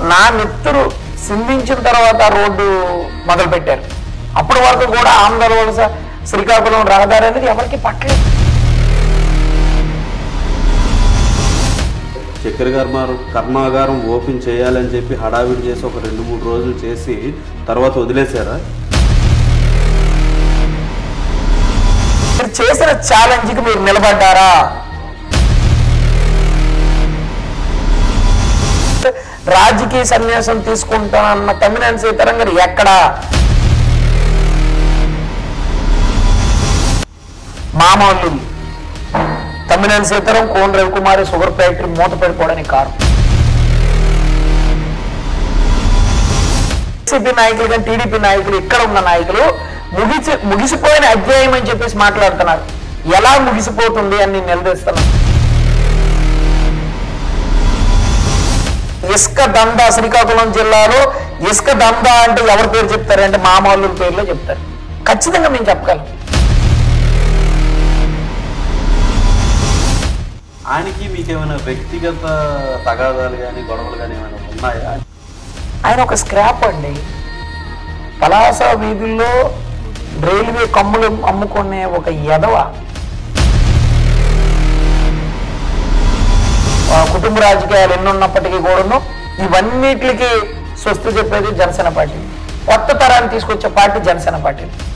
నా నెత్తురు సింధించిన తర్వాత రోడ్డు మొదలు పెట్టారు అప్పటి వరకు కూడా ఆంధ్ర వలస శ్రీకాకుళం రహదారి అనేది ఎవరికి పట్టలేదు చక్కెర కర్మారు కర్మాగారం ఓపెన్ చేయాలని చెప్పి హడావిడి చేసి ఒక రెండు మూడు రోజులు చేసి తర్వాత వదిలేశారా మీరు చేసిన ఛాలెంజ్కి మీరు నిలబడ్డారా రాజకీయ సన్యాసం తీసుకుంటానన్న తమ్మినేని సీతారాం గారు ఎక్కడా మామూలు తమ్మినేని సీతారాం కోన్ రవికుమారి షుగర్ ఫ్యాక్టరీ మూత పడిపోవడానికి కారణం వైసీపీ నాయకులు కానీ టీడీపీ నాయకులు ఇక్కడ ఉన్న నాయకులు ముగిసి ముగిసిపోయిన అధ్యాయం అని చెప్పేసి మాట్లాడుతున్నారు ఎలా ముగిసిపోతుంది అని నేను నిలదీస్తున్నాను ఇసుక దందా శ్రీకాకుళం జిల్లాలో ఇసుక దందా అంటే ఎవరి పేరు చెప్తారంటే మామూలు పేర్లో చెప్తారు ఖచ్చితంగా మేము చెప్పగలం ఆయనకి మీకేమైనా వ్యక్తిగత తగాదాలు కానీ గొడవలు కానీ ఏమైనా ఉన్నాయా ఆయన ఒక స్క్రాప్ అండి పలాస వీధుల్లో రైల్వే కమ్ములు అమ్ముకునే ఒక ఎదవ ఆ కుటుంబ రాజకీయాలు ఎన్నున్నప్పటికీ కూడాను ఇవన్నిటికి స్వస్తి చెప్పేది జనసేన పార్టీ కొత్త తరాన్ని తీసుకొచ్చే పార్టీ జనసేన పార్టీ